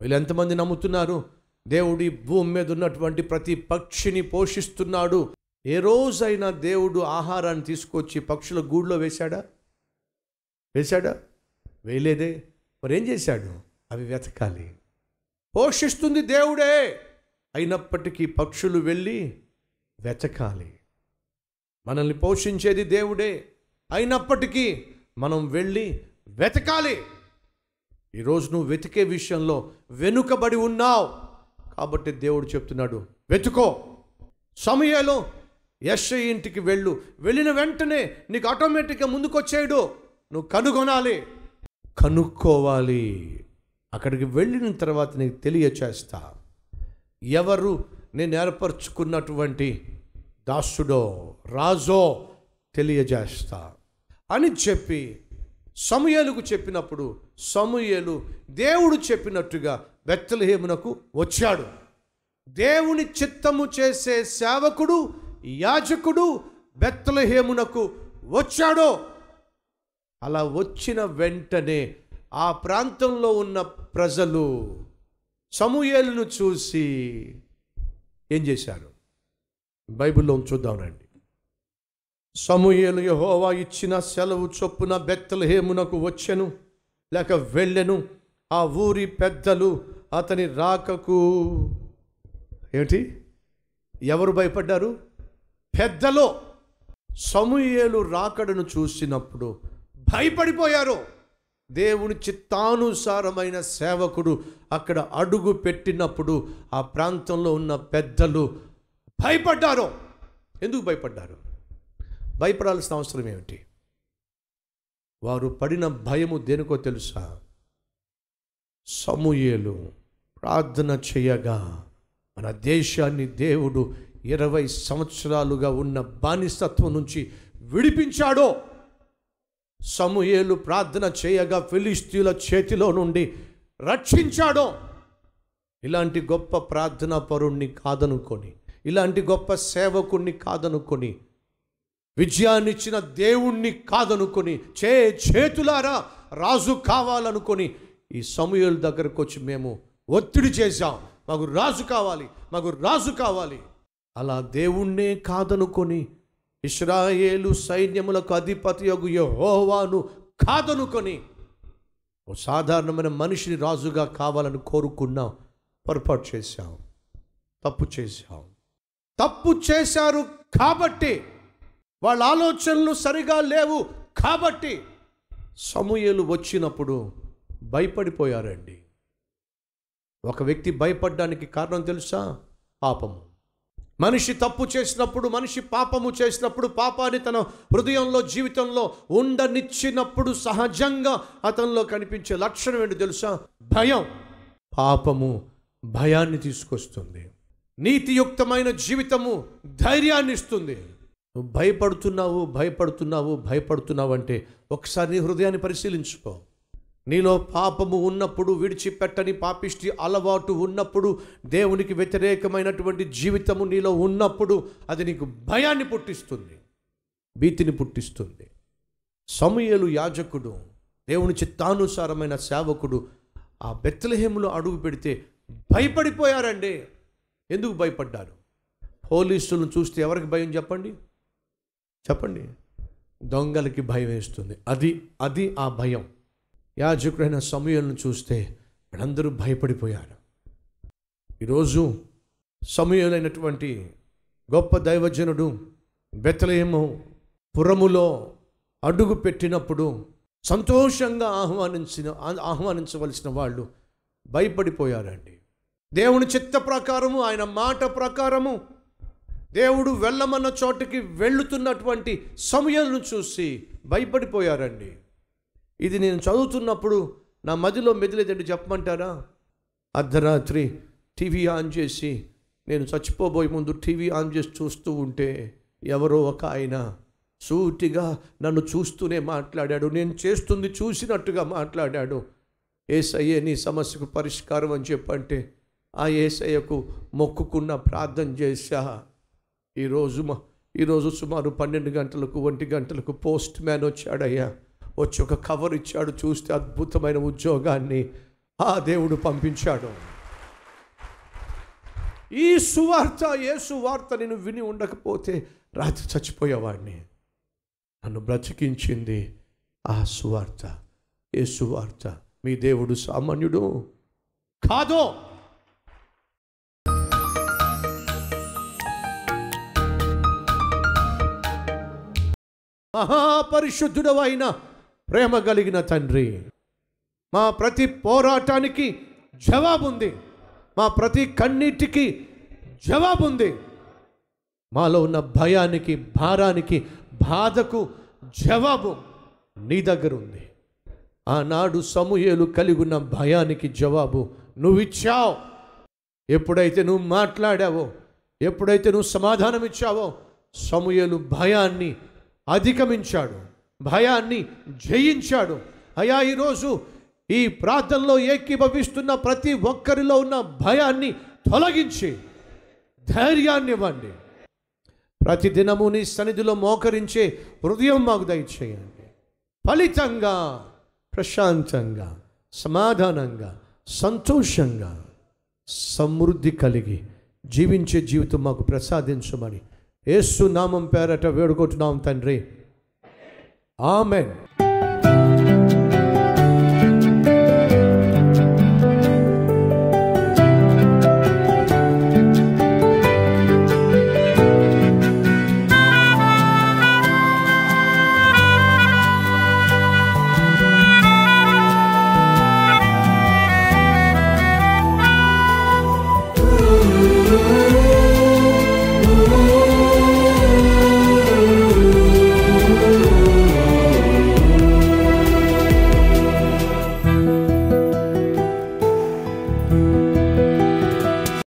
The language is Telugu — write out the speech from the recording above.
వీళ్ళు ఎంతమంది నమ్ముతున్నారు దేవుడు ఈ భూమి మీద ఉన్నటువంటి ప్రతి పక్షిని పోషిస్తున్నాడు ఏ రోజైనా దేవుడు ఆహారాన్ని తీసుకొచ్చి పక్షుల గూడులో వేశాడా వేశాడా వేయలేదే మరి ఏం చేశాడు అవి వెతకాలి పోషిస్తుంది దేవుడే అయినప్పటికీ పక్షులు వెళ్ళి వెతకాలి మనల్ని పోషించేది దేవుడే అయినప్పటికీ మనం వెళ్ళి వెతకాలి ఈరోజు నువ్వు వెతికే విషయంలో వెనుకబడి ఉన్నావు కాబట్టి దేవుడు చెప్తున్నాడు వెతుకో సమయాలో యశ ఇంటికి వెళ్ళు వెళ్ళిన వెంటనే నీకు ఆటోమేటిక్గా ముందుకొచ్చేయడు నువ్వు కనుగొనాలి కనుక్కోవాలి అక్కడికి వెళ్ళిన తర్వాత నీకు తెలియచేస్తా ఎవరు నేను ఏర్పరచుకున్నటువంటి దాసుడో రాజో తెలియజేస్తా అని చెప్పి సమూయేలుకు చెప్పినప్పుడు సమూయేలు దేవుడు చెప్పినట్టుగా బెత్తలహేమునకు వచ్చాడు దేవుని చిత్తము చేసే సేవకుడు యాజకుడు బెత్తలహేమునకు వచ్చాడో అలా వచ్చిన వెంటనే ఆ ప్రాంతంలో ఉన్న ప్రజలు సమూయేలును చూసి ఏం చేశారు బైబిల్లో చూద్దాం రండి సమూయేలు యెహోవా ఇచ్చిన సెలవు చొప్పున బెత్తలహేమునకు వచ్చెను లేక వెళ్ళెను ఆ ఊరి పెద్దలు అతని రాకకు ఏమిటి ఎవరు భయపడ్డారు పెద్దలో సమూయేలు రాకడను చూసినప్పుడు భయపడిపోయారు దేవుని చిత్తానుసారమైన సేవకుడు అక్కడ అడుగు పెట్టినప్పుడు ఆ ప్రాంతంలో ఉన్న పెద్దలు భయపడ్డారు ఎందుకు భయపడ్డారు భయపడాల్సిన అవసరం ఏమిటి వారు పడిన భయము దేనికో తెలుసా సమూయేలు ప్రార్థన చేయగా మన దేశాన్ని దేవుడు ఇరవై సంవత్సరాలుగా ఉన్న బానిసత్వం నుంచి విడిపించాడో సమూయేలు ప్రార్థన చేయగా ఫిలిస్తీన్ల చేతిలో నుండి రక్షించాడో ఇలాంటి గొప్ప ప్రార్థనా పరుణ్ణి కాదనుకొని ఇలాంటి గొప్ప సేవకుణ్ణి కాదనుకొని విజయాన్నిచ్చిన దేవుణ్ణి కాదనుకొని చే చేతులారా రాజు కావాలనుకొని ఈ సమూహల దగ్గరకు వచ్చి మేము ఒత్తిడి చేశాం మాకు రాజు కావాలి మాకు రాజు కావాలి అలా దేవుణ్ణే కాదనుకొని ఇస్రాయేలు సైన్యములకు అధిపతి యొక్క యెహోవాను కాదనుకొని ఓ సాధారణమైన మనిషిని రాజుగా కావాలని కోరుకున్నాం పొరపాటు చేశాం తప్పు చేశాం తప్పు చేశారు కాబట్టి వాళ్ళ ఆలోచనలు సరిగా లేవు కాబట్టి సమూహలు వచ్చినప్పుడు భయపడిపోయారండి ఒక వ్యక్తి భయపడడానికి కారణం తెలుసా పాపము మనిషి తప్పు చేసినప్పుడు మనిషి పాపము చేసినప్పుడు పాపాన్ని తన హృదయంలో జీవితంలో ఉండనిచ్చినప్పుడు సహజంగా అతనిలో కనిపించే లక్షణం ఏంటి తెలుసా భయం పాపము భయాన్ని తీసుకొస్తుంది నీతియుక్తమైన జీవితము ధైర్యాన్ని ఇస్తుంది నువ్వు భయపడుతున్నావు భయపడుతున్నావు భయపడుతున్నావు అంటే ఒకసారి నీ హృదయాన్ని పరిశీలించుకో నీలో పాపము ఉన్నప్పుడు విడిచిపెట్టని పాపిష్టి అలవాటు ఉన్నప్పుడు దేవునికి వ్యతిరేకమైనటువంటి జీవితము నీలో ఉన్నప్పుడు అది నీకు భయాన్ని పుట్టిస్తుంది భీతిని పుట్టిస్తుంది సమయలు యాజకుడు దేవుని చిత్తానుసారమైన సేవకుడు ఆ బెత్తలహేములో అడుగు పెడితే భయపడిపోయారండి ఎందుకు భయపడ్డారు పోలీసులను చూస్తే ఎవరికి భయం చెప్పండి చెప్పండి దొంగలకి భయం వేస్తుంది అది అది ఆ భయం యాజకుడైన సమయాలను చూస్తే వాళ్ళందరూ భయపడిపోయారు ఈరోజు సమయులైనటువంటి గొప్ప దైవజనుడు బెత్తలేమో పురములో అడుగు పెట్టినప్పుడు సంతోషంగా ఆహ్వానించిన ఆహ్వానించవలసిన వాళ్ళు భయపడిపోయారండి దేవుని చిత్త ప్రకారము ఆయన మాట ప్రకారము దేవుడు వెళ్ళమన్న చోటికి వెళ్ళుతున్నటువంటి సమయాలను చూసి భయపడిపోయారండి ఇది నేను చదువుతున్నప్పుడు నా మదిలో మెదిలేదండి చెప్పమంటారా అర్ధరాత్రి టీవీ ఆన్ చేసి నేను చచ్చిపోబోయే ముందు టీవీ ఆన్ చేసి చూస్తూ ఉంటే ఎవరో ఒక ఆయన సూటిగా నన్ను చూస్తూనే మాట్లాడాడు నేను చేస్తుంది చూసినట్టుగా మాట్లాడాడు ఏసయ్యే నీ సమస్యకు పరిష్కారం అని చెప్పంటే ఆ ఏసయ్యకు మొక్కుకున్న ప్రార్థన చేశా ఈరోజు మా ఈరోజు సుమారు పన్నెండు గంటలకు ఒంటి గంటలకు పోస్ట్ మ్యాన్ వచ్చాడయ్యా వచ్చి ఒక కవర్ ఇచ్చాడు చూస్తే అద్భుతమైన ఉద్యోగాన్ని ఆ దేవుడు పంపించాడు ఈ సువార్త ఏ సువార్త నేను విని ఉండకపోతే రాత్రి చచ్చిపోయేవాడిని నన్ను బ్రతికించింది ఆ సువార్త ఏ సువార్త మీ దేవుడు సామాన్యుడు కాదో మహాపరిశుద్ధుడు అయిన ప్రేమ కలిగిన తండ్రి మా ప్రతి పోరాటానికి జవాబుంది మా ప్రతి కన్నీటికి జవాబుంది మాలో ఉన్న భయానికి భారానికి బాధకు జవాబు నీ దగ్గర ఉంది ఆనాడు సమూహలు కలిగి ఉన్న భయానికి జవాబు నువ్వు ఇచ్చావు ఎప్పుడైతే నువ్వు మాట్లాడావో ఎప్పుడైతే నువ్వు సమాధానం ఇచ్చావో సమూహలు భయాన్ని అధిగమించాడు భయాన్ని జయించాడు అయా ఈరోజు ఈ ప్రార్థనలో ఏకీభవిస్తున్న ప్రతి ఒక్కరిలో ఉన్న భయాన్ని తొలగించి ధైర్యాన్ని ఇవ్వండి ప్రతి దినము నీ సన్నిధిలో మోకరించే హృదయం మాకు దయచేయండి ఫలితంగా ప్రశాంతంగా సమాధానంగా సంతోషంగా సమృద్ధి కలిగి జీవించే జీవితం మాకు ప్రసాదించమని యేసు నామం పేరట వేడుకుంటున్నాం తండ్రి ఆమెన్